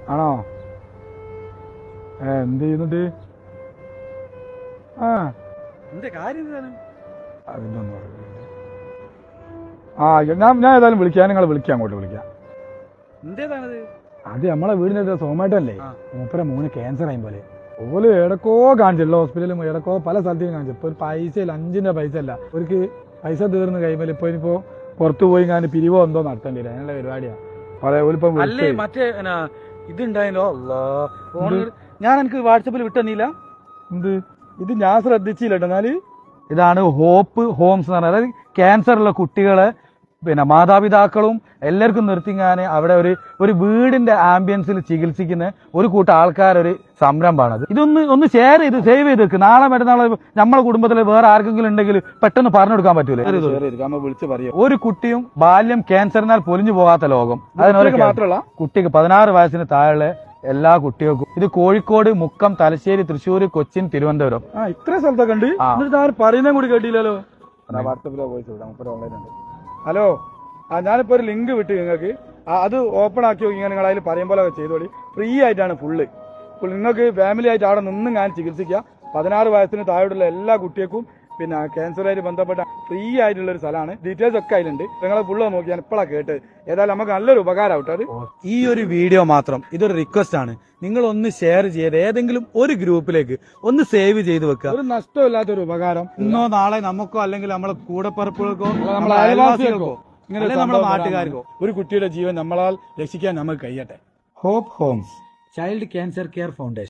ആണോ ഏ എന്ത് ചെയ്യുന്നുണ്ട് ആ എന്റെ കാര്യം എന്താണ് അതിനൊന്നും അറിയില്ല ആ ഞാൻ ഞാൻ ഏതായാലും വിളിക്കാം നിങ്ങൾ വിളിക്കാം അങ്ങോട്ട് വിളിക്കാം എന്തേതാണത് അത് നമ്മളെ വീടിന്റെ സോമായിട്ടല്ലേ ആ. മൂപ്പര മൂന്ന് ക്യാൻസർ ആയി പോലെ ഓല് എടക്കോ കാണിച്ചല്ലോ ഹോസ്പിറ്റലിലും എടക്കോ പല സ്ഥലത്തേക്കും കാണിച്ചു ഇപ്പൊ ഒരു പൈസ ഇല്ല അഞ്ചിന്റെ പൈസ അല്ല അവർക്ക് പൈസ തീർന്ന് കഴിയുമ്പോൾ ഇപ്പൊ ഇനിയിപ്പോ പുറത്തു പോയി ഞാൻ പിരിവോ എന്തോ നടത്തേണ്ടി വരും അതിനുള്ള പരിപാടിയാ അതെ ഓലിപ്പം അല്ലേ മറ്റേ എന്നാ, ഇതുണ്ടായല്ലോ അല്ലാ ഫോണിൽ ഞാൻ എനിക്ക് വാട്സപ്പിൽ വിട്ടെന്നില്ല എന്ത് ഇത് ഞാൻ ശ്രദ്ധിച്ചില്ല കേട്ടോ എന്നാല് ഇതാണ് ഹോപ്പ് ഹോംസ് എന്ന് പറയുന്നത് അതായത് ക്യാൻസറുള്ള കുട്ടികളെ പിന്നെ മാതാപിതാക്കളും എല്ലാവർക്കും നിർത്തിങ്ങാൻ അവിടെ ഒരു ഒരു വീടിന്റെ ആംബിയൻസിൽ ചികിത്സിക്കുന്ന ഒരു കൂട്ടം ആൾക്കാരൊരു സംരംഭമാണ് അത് ഇതൊന്ന് ഒന്ന് ഷെയർ ചെയ്ത് സേവ് ചെയ്ത് വെക്ക് നാളെ മറ്റന്നാളെ നമ്മളെ കുടുംബത്തിൽ വേറെ ആർക്കെങ്കിലും ഉണ്ടെങ്കിൽ പെട്ടെന്ന് പറഞ്ഞു കൊടുക്കാൻ പറ്റൂലേ വിളിച്ച് പറയാം ഒരു കുട്ടിയും ബാല്യം ക്യാൻസറിനാൽ പൊലിഞ്ഞു പോകാത്ത ലോകം അതിനൊരു കുട്ടികൾക്ക് മാത്രമല്ല കുട്ടിക്ക് പതിനാറ് വയസ്സിന് താഴെ എല്ലാ കുട്ടികൾക്കും ഇത് കോഴിക്കോട് മുക്കം തലശ്ശേരി തൃശ്ശൂർ കൊച്ചിൻ തിരുവനന്തപുരം ആ ഇത്ര സ്ഥലത്തൊക്കെ ഉണ്ട് ആ. എന്നിട്ട് ആരും പറയുന്നതും കൂടി കേട്ടില്ലല്ലോ വാട്സപ്പിലോ വോയിസ് വിടാം മുപ്പത് ഓൺലൈൻ ഉണ്ട് ഹലോ ആ ഞാനിപ്പോ ഒരു ലിങ്ക് വിട്ട് നിങ്ങൾക്ക് ആ, അത് ഓപ്പൺ ആക്കി നോക്കി നിങ്ങൾ അതിൽ പറയുമ്പോൾ ചെയ്തോളി ഫ്രീ ആയിട്ടാണ് ഫുള്ള് ഇപ്പോൾ നിങ്ങൾക്ക് ഫാമിലി ആയിട്ട് അവിടെ നിന്നും ഞാൻ ചികിത്സിക്കുക പതിനാറ് വയസ്സിന് താഴെയുള്ള എല്ലാ കുട്ടികൾക്കും പിന്നെ ക്യാൻസറുമായിട്ട് ബന്ധപ്പെട്ട ഫ്രീ ആയിട്ടുള്ള ഒരു സ്ഥലമാണ് ഡീറ്റെയിൽസ് ഒക്കെ അതിലുണ്ട് നിങ്ങളെ ഫുള്ള് നോക്കി ഞാൻ ഇപ്പോഴാണ് കേട്ടത് ഏതായാലും നമുക്ക് നല്ലൊരു ഉപകാരം അത് ഈ ഒരു വീഡിയോ മാത്രം ഇതൊരു റിക്വസ്റ്റ് ആണ് നിങ്ങൾ ഒന്ന് ഷെയർ ചെയ്ത് ഏതെങ്കിലും ഒരു ഗ്രൂപ്പിലേക്ക് ഒന്ന് സേവ് ചെയ്ത് വെക്കുക ഒരു നഷ്ടമില്ലാത്ത ഒരു ഉപകാരം ഇന്നോ നാളെ നമുക്കോ അല്ലെങ്കിൽ നമ്മളെ കൂടപ്പറപ്പുകൾക്കോ നമ്മളെ അയൽവാസികൾക്കോ ഇങ്ങനെ അല്ലെങ്കിൽ സംഭവം നമ്മുടെ വരാൻ നാട്ടുകാർക്കോ ഒരു കുട്ടിയുടെ ജീവൻ നമ്മളാൽ രക്ഷിക്കാൻ നമുക്ക് കഴിയട്ടെ hope homes child cancer care foundation